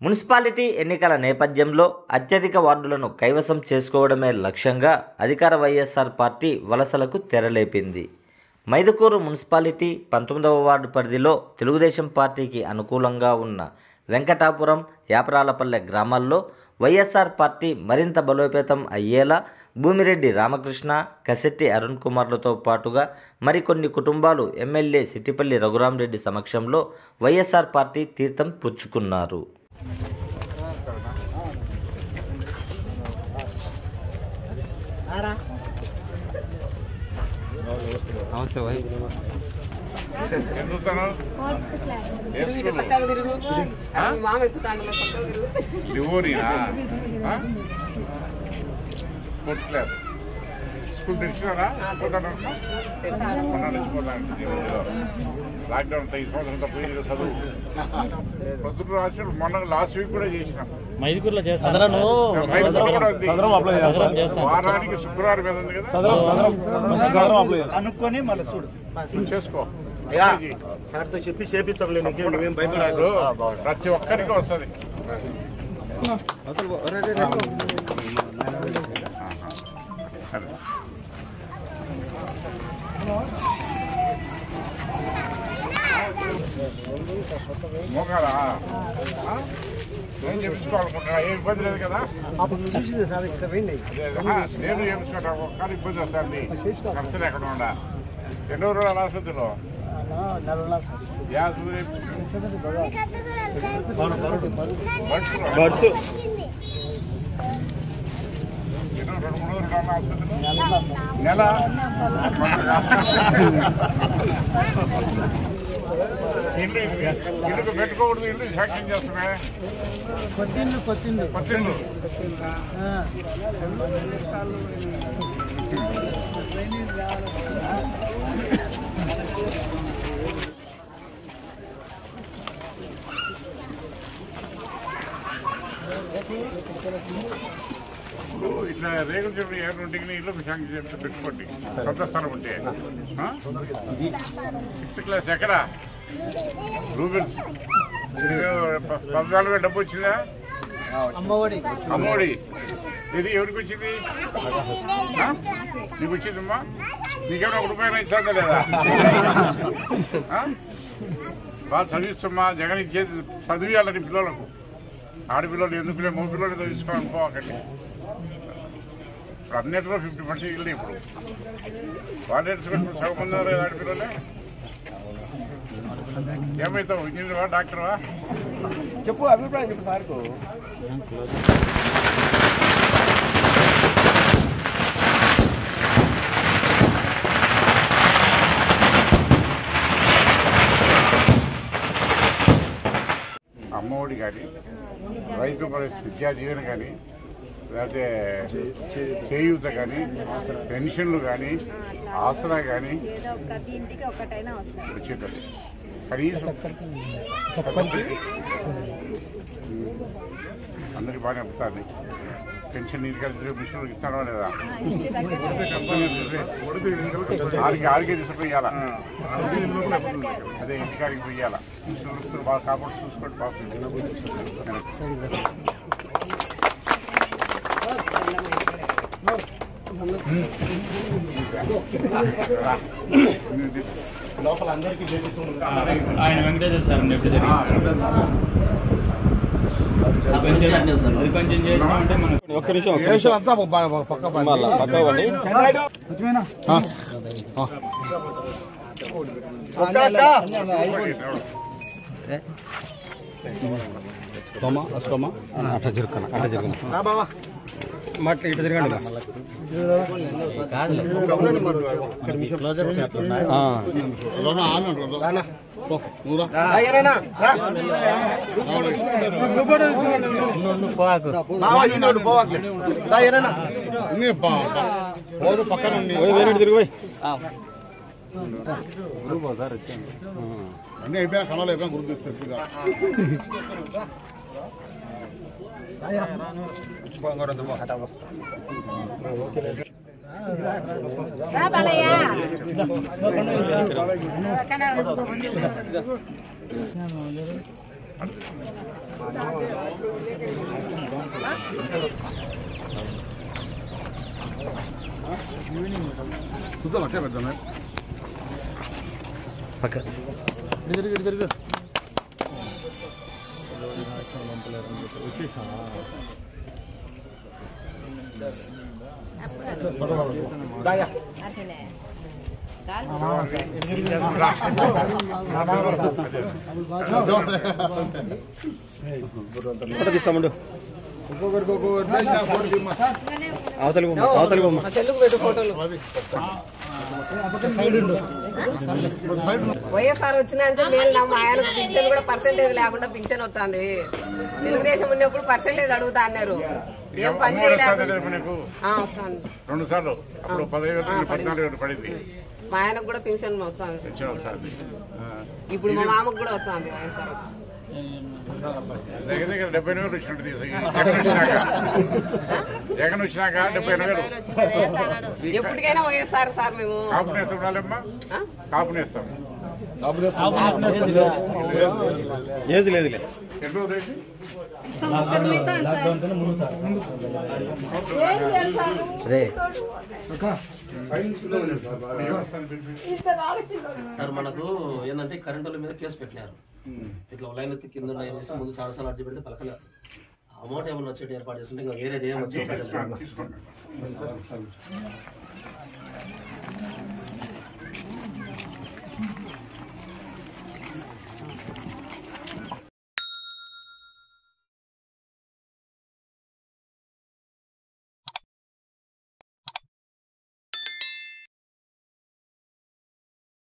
Municipality ఎన్నికల నేపథ్యంలో అత్యధిక వార్డులను కైవసం చేసుకోవడమే లక్ష్యంగా అధికార వైఎస్ఆర్ పార్టీ వలసలకు తెరలేపింది మైదుకూరు మున్సిపాలిటీ పంతొమ్మిదవ వార్డు పరిధిలో తెలుగుదేశం పార్టీకి అనుకూలంగా ఉన్న వెంకటాపురం యాపరాలపల్లె గ్రామాల్లో వైఎస్ఆర్ పార్టీ మరింత బలోపేతం అయ్యేలా భూమిరెడ్డి రామకృష్ణ కసెట్టి అరుణ్ కుమార్లతో పాటుగా మరికొన్ని కుటుంబాలు ఎమ్మెల్యే సిట్టిపల్లి రఘురామరెడ్డి సమక్షంలో వైఎస్ఆర్ పార్టీ తీర్థం పుచ్చుకున్నారు నమస్తే భాయ్ లివోరీనా ఫోర్త్ క్లాస్ స్కూల్ తెరిచినారా పోతాను మొన్న నుంచి పోతాను ఈ మధ్యలో లాక్డౌన్ అంతా ఈ సంవత్సరం అంతా పోయింది కదా చదువు పొద్దున రాసి మొన్న లాస్ట్ వీక్ కూడా చేసినాం మైదుకూరులో చేస్తాను మైసూరులో కూడా ఉంది. సదరం చేస్తాను వారానికి శుక్రవారం మీద ఉంది కదా అనుకొని మళ్ళీ చూడు నువ్వు చేసుకో సార్తో చెప్పి చేపించలేదు నువ్వేం ఇప్పుడు ప్రతి ఒక్కరికి వస్తుంది సరే. మోకాలా ఆ? నేను చేపించుకోవాలనుకుంటున్నా ఏం ఇబ్బంది లేదు కదా అదే, ఆ, నేను చేపించుకుంటా కానీ ఇబ్బంది వస్తుంది ఖర్చు లేకుండా ఉండ ఎన్నో రోజులు ఆసుపత్రిలో గ్యాస్ బడ్స్ ఎన్నో రెండు మూడు రోజులు ఉన్నా ఆసుపత్రిలో నెల ఇల్లు ఇల్లుకు పెట్టుకోకూడదు ఇల్లు శాంక్షన్ చేస్తున్నా పత్తిండు పత్తిండు పద్దెనిమిది ఇప్పుడు ఇట్లా రేగుల చెట్లు ఏడుంటికి ఇల్లు శాంక్షన్ చేస్తే పెట్టుకోండి సొంత స్థలం ఉంటే సిక్స్త్ క్లాస్ ఎక్కడ రూబిన్స్ పద్నాలుగు వేలు డబ్బు వచ్చిందా అమ్మఒడి అమ్మోడి ఇది ఎవరికి వచ్చింది ఆ? నీకు వచ్చిందమ్మా నీకేమైనా ఒక రూపాయలు ఇచ్చాదా లేదా ఆ? బాగా చదివిస్తుమ్మా జగన్ ఇచ్చేది చదివియాలని పిల్లలకు ఆడపిల్లలు ఎందుకు పిల్లలు మగ పిల్లలు చదివించుకోవాలి అనుకోకండి ఇప్పుడు అన్నిటిలో ఫిఫ్టీ పర్సెంట్ వెళ్ళి ఇప్పుడు వాలంటీర్స్ కూడా సగం మంది ఉన్నారు కదా ఆడపిల్లలే ఏమవుతావు ఇంజనీర్వా డాక్టర్వా చెప్పు అభిప్రాయం చెప్పు సార్కు అమ్మఒడి కానీ రైతు పరిస్థితి విద్యా జీవన కానీ లేకపోతే చేయూత కానీ పెన్షన్లు కానీ ఆసరా కానీ ఏదో ప్రతి ఇంటికి ఒకటైనా వస్తుంది వచ్చేటది కనీసం అందరికి బాగానే అమ్ముతుంది పెన్షన్ నీటి కలిసి మిషన్లు ఇస్తారా లేదా ఇంటి దగ్గర ఆడికి ఆడికే తీసుకుపోయాల అదే ఇంటికాడికి పోయాల మిషన్లు బాగా కాపాడు చూసుకోండి బాగుంది లోపల అందరికీ చేపిస్తుంది ఆయన వెంకటేశ్వర సార్ నెక్స్ట్ అది కొంచెం చేసినామంటే మనకు ఒక్క నిమిషం అంతా పక్క పక్క ఇవ్వండి సోమ సోమ అట్లా జరుకన అట్లా జరుకన మట్ల ఇట్లా తిరగండి పక్కన వేరే తిరిగి పోయి అన్ని అయిపోయినా కళలు అయిపోయినా గుర్తు తెచ్చి రా బాలయ్య చూద్దాం అట్టే పెద్దాం అట్లనే కాలు ఫోటో తీస్తామండు ఒక్కొక్కరికి ఒక్కొక్కరు ప్లేస్ నా ఫోటో తీమ్మా అవతలి బొమ్మ అవతలి బొమ్మ వైఎస్ఆర్ వచ్చిన మేలు నమ్మ ఆయనకు పింఛన్ కూడా పర్సెంటేజ్ లేకుండా పింఛన్ వచ్చింది తెలుగుదేశం ఉన్నప్పుడు పర్సెంటేజ్ అడుగుతా అన్నారు ఏం పని అమ్మఒడి వస్తుందా చేయలేక లేదా నీకు ఆ, వస్తుంది రెండు సార్లు అప్పుడు పదహైదు వేలు పద్నాలుగు వేలు పడింది మా ఆయనకు కూడా పింఛన్ వస్తుంది పెన్షన్ వస్తుంది ఇప్పుడు మా మామకు కూడా వస్తుంది వైఎస్ఆర్ వచ్చి దగ్గర దగ్గర డెబ్బై ఎనిమిది వేలు వచ్చినట్టు తీసి జగన్ వచ్చినాక జగన్ వచ్చినాక డెబ్బై ఎనిమిది వేలు ఎప్పటికైనా వైఎస్ఆర్ సార్ మేము కాపు నేస్తాం రాలేమ్మా కాపు నేస్తాం ఏజ్ లేదులే ఎన్నో రేటు రే సార్ మనకు ఏంటంటే కరెంట్ వాళ్ళ మీద కేసు పెట్టినారు ఇట్లా లైన్ కింద లైన్ చేసి ముందు చాలా సార్లు అర్జీ పెడితే పలకలేదు అమౌంట్ ఏమన్నా వచ్చేటి ఏర్పాటు చేస్తుంటే ఇంకా వేరేది ఏం వచ్చే అవకాశం లేదు తీసుకోండి